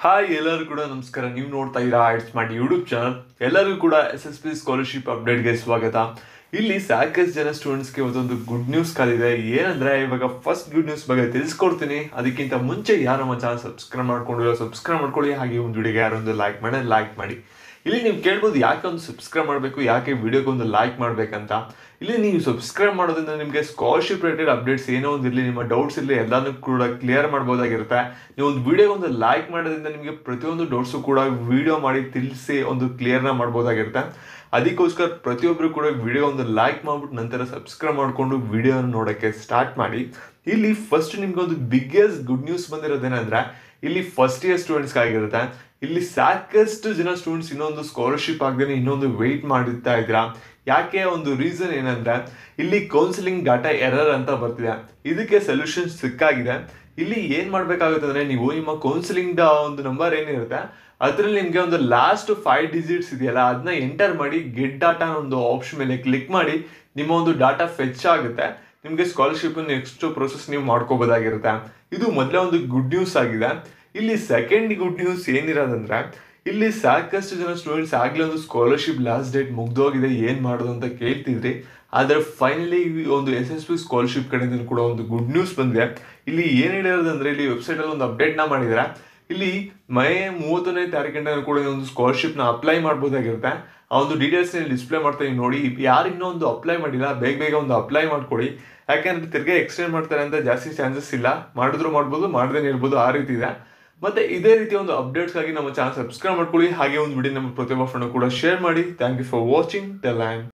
hi ಎಲ್ಲರೂ ಕೂಡ ನಮಸ್ಕಾರ ನೀವು ನೋಡ್ತಾ ಇರಾ ಇಟ್ಸ್ ಮಾಡಿ ಯೂಟ್ಯೂಬ್ ಚಾನಲ್ ಎಲ್ಲರಿಗೂ ಕೂಡ ಎಸ್ ಎಸ್ ಪಿ ಸ್ಕಾಲರ್ಶಿಪ್ ಅಪ್ಡೇಟ್ಗೆ ಸ್ವಾಗತ ಇಲ್ಲಿ ಸಾಕಷ್ಟು ಜನ ಸ್ಟೂಡೆಂಟ್ಸ್ಗೆ ಒಂದು ಗುಡ್ ನ್ಯೂಸ್ ಕಾಲಿದೆ ಏನಂದ್ರೆ ಇವಾಗ ಫಸ್ಟ್ ಗುಡ್ ನ್ಯೂಸ್ ಬಗ್ಗೆ ತಿಳಿಸ್ಕೊಡ್ತೀನಿ ಅದಕ್ಕಿಂತ ಮುಂಚೆ ಯಾರು ನಮ್ಮ ಚಾನಲ್ ಸಬ್ಸ್ಕ್ರೈಬ್ ಮಾಡ್ಕೊಂಡಿಲ್ಲ ಸಬ್ಸ್ಕ್ರೈಬ್ ಮಾಡ್ಕೊಳ್ಳಿ ಹಾಗೆ ಒಂದು ವಿಡಿಯೋಗೆ ಯಾರೊಂದು ಲೈಕ್ ಮಾಡಿ ಲೈಕ್ ಮಾಡಿ ಇಲ್ಲಿ ನೀವು ಕೇಳ್ಬೋದು ಯಾಕೆ ಒಂದು ಸಬ್ಸ್ಕ್ರೈಬ್ ಮಾಡಬೇಕು ಯಾಕೆ ವಿಡಿಯೋಗೆ ಒಂದು ಲೈಕ್ ಮಾಡಬೇಕಂತ ಇಲ್ಲಿ ನೀವು ಸಬ್ಸ್ಕ್ರೈಬ್ ಮಾಡೋದ್ರಿಂದ ನಿಮಗೆ ಸ್ಕಾಲರ್ಶಿಪ್ ರಿಲೇಟೆಡ್ ಅಪ್ಡೇಟ್ಸ್ ಏನೋ ಒಂದು ಇರಲಿ ನಿಮ್ಮ ಡೌಟ್ಸ್ ಇರಲಿ ಎಲ್ಲಾನು ಕೂಡ ಕ್ಲಿಯರ್ ಮಾಡ್ಬೋದಾಗಿರುತ್ತೆ ನೀವು ಒಂದು ವಿಡಿಯೋಗೆ ಒಂದು ಲೈಕ್ ಮಾಡೋದ್ರಿಂದ ನಿಮಗೆ ಪ್ರತಿಯೊಂದು ಡೌಟ್ಸು ಕೂಡ ವಿಡಿಯೋ ಮಾಡಿ ತಿಳಿಸಿ ಒಂದು ಕ್ಲಿಯರ್ನ ಮಾಡ್ಬೋದಾಗಿರುತ್ತೆ ಅದಕ್ಕೋಸ್ಕರ ಪ್ರತಿಯೊಬ್ಬರು ಕೂಡ ವಿಡಿಯೋ ಒಂದು ಲೈಕ್ ಮಾಡ್ಬಿಟ್ಟು ನಂತರ ಸಬ್ಸ್ಕ್ರೈಬ್ ಮಾಡಿಕೊಂಡು ವಿಡಿಯೋನ ನೋಡೋಕ್ಕೆ ಸ್ಟಾರ್ಟ್ ಮಾಡಿ ಇಲ್ಲಿ ಫಸ್ಟ್ ನಿಮ್ಗೆ ಒಂದು ಬಿಗ್ಗೆಸ್ಟ್ ಗುಡ್ ನ್ಯೂಸ್ ಬಂದಿರೋದೇನಂದ್ರೆ ಇಲ್ಲಿ ಫಸ್ಟ್ ಇಯರ್ ಸ್ಟೂಡೆಂಟ್ಸ್ ಆಗಿರುತ್ತೆ ಇಲ್ಲಿ ಸಾಕಷ್ಟು ಜನ ಸ್ಟೂಡೆಂಟ್ಸ್ ಇನ್ನೊಂದು ಸ್ಕಾಲರ್ಶಿಪ್ ಆಗದೆ ಇನ್ನೊಂದು ವೆಯ್ಟ್ ಮಾಡುತ್ತಾ ಇದ್ದೀರಾ ಯಾಕೆ ಒಂದು ರೀಸನ್ ಏನಂದ್ರೆ ಇಲ್ಲಿ ಕೌನ್ಸಿಲಿಂಗ್ ಡಾಟಾ ಎರರ್ ಅಂತ ಬರ್ತಿದೆ ಇದಕ್ಕೆ ಸೊಲ್ಯೂಷನ್ ಸಿಕ್ಕಾಗಿದೆ ಇಲ್ಲಿ ಏನ್ ಮಾಡ್ಬೇಕಾಗುತ್ತೆ ಅಂದ್ರೆ ನೀವು ನಿಮ್ಮ ಕೌನ್ಸಿಲಿಂಗ್ ಒಂದು ನಂಬರ್ ಏನಿರುತ್ತೆ ಅದ್ರಲ್ಲಿ ನಿಮ್ಗೆ ಒಂದು ಲಾಸ್ಟ್ ಫೈವ್ ಡಿಜಿಟ್ಸ್ ಇದೆಯಲ್ಲ ಅದನ್ನ ಎಂಟರ್ ಮಾಡಿ ಗೆಟ್ ಡಾಟಾ ಒಂದು ಆಪ್ಷನ್ ಮೇಲೆ ಕ್ಲಿಕ್ ಮಾಡಿ ನಿಮ್ಮ ಒಂದು ಡಾಟಾ ಫೆಚ್ ಆಗುತ್ತೆ ನಿಮಗೆ ಸ್ಕಾಲರ್ಶಿಪ್ ನೆಕ್ಸ್ಟ್ ಪ್ರೊಸೆಸ್ ನೀವು ಮಾಡ್ಕೋಬೋದಾಗಿರುತ್ತೆ ಇದು ಮೊದಲೇ ಒಂದು ಗುಡ್ ನ್ಯೂಸ್ ಆಗಿದೆ ಇಲ್ಲಿ ಸೆಕೆಂಡ್ ಗುಡ್ ನ್ಯೂಸ್ ಏನಿರೋದಂದ್ರೆ ಇಲ್ಲಿ ಸಾಕಷ್ಟು ಜನ ಸ್ಟೂಡೆಂಟ್ಸ್ ಆಗ್ಲೇ ಒಂದು ಸ್ಕಾಲರ್ಶಿಪ್ ಲಾಸ್ಟ್ ಡೇಟ್ ಮುಗ್ದೋಗಿದೆ ಏನ್ ಮಾಡೋದು ಅಂತ ಕೇಳ್ತಿದ್ರಿ ಆದ್ರೆ ಫೈನಲಿ ಒಂದು ಎಸ್ ಎಸ್ ಪಿ ಸ್ಕಾಲರ್ಶಿಪ್ ಕಡೆಯಿಂದ ಕೂಡ ಒಂದು ಗುಡ್ ನ್ಯೂಸ್ ಬಂದಿದೆ ಇಲ್ಲಿ ಏನ್ ಹೇಳಿರೋದಂದ್ರೆ ಇಲ್ಲಿ ವೆಬ್ಸೈಟ್ ಅಲ್ಲಿ ಒಂದು ಅಪ್ಡೇಟ್ ನ ಮಾಡಿದ್ರೆ ಇಲ್ಲಿ ಮೇ ಮೂವತ್ತನೇ ತಾರೀಕಿಂದ ಕೂಡ ಒಂದು ಸ್ಕಾಲರ್ಶಿಪ್ ನ ಅಪ್ಲೈ ಮಾಡ್ಬೋದಾಗಿರುತ್ತೆ ಆ ಒಂದು ಡೀಟೇಲ್ಸ್ ಡಿಸ್ಪ್ಲೇ ಮಾಡ್ತೀನಿ ನೋಡಿ ಯಾರು ಇನ್ನೂ ಒಂದು ಅಪ್ಲೈ ಮಾಡಿಲ್ಲ ಬೇಗ ಬೇಗ ಒಂದು ಅಪ್ಲೈ ಮಾಡ್ಕೊಡಿ ಯಾಕಂದ್ರೆ ತಿರ್ಗಾ ಎಕ್ಸ್ಟೆಂಡ್ ಮಾಡ್ತಾರೆ ಅಂತ ಜಾಸ್ತಿ ಚಾನ್ಸಸ್ ಇಲ್ಲ ಮಾಡಿದ್ರು ಮಾಡ್ಬೋದು ಮಾಡ್ದೇನೆ ಇರ್ಬೋದು ಆ ರೀತಿ ಇದೆ ಮತ್ತೆ ಇದೇ ರೀತಿ ಒಂದು ಅಪ್ಡೇಟ್ಸ್ಗಾಗಿ ನಮ್ಮ ಚಾನಲ್ ಸಬ್ಸ್ಕ್ರೈಬ್ ಮಾಡ್ಕೊಳ್ಳಿ ಹಾಗೆ ಒಂದು ವಿಡಿಯೋ ನಮ್ಮ ಪ್ರತಿಯೊಬ್ಬ ಫ್ರೆಂಡ್ ಕೂಡ ಶೇರ್ ಮಾಡಿ thank you for watching the land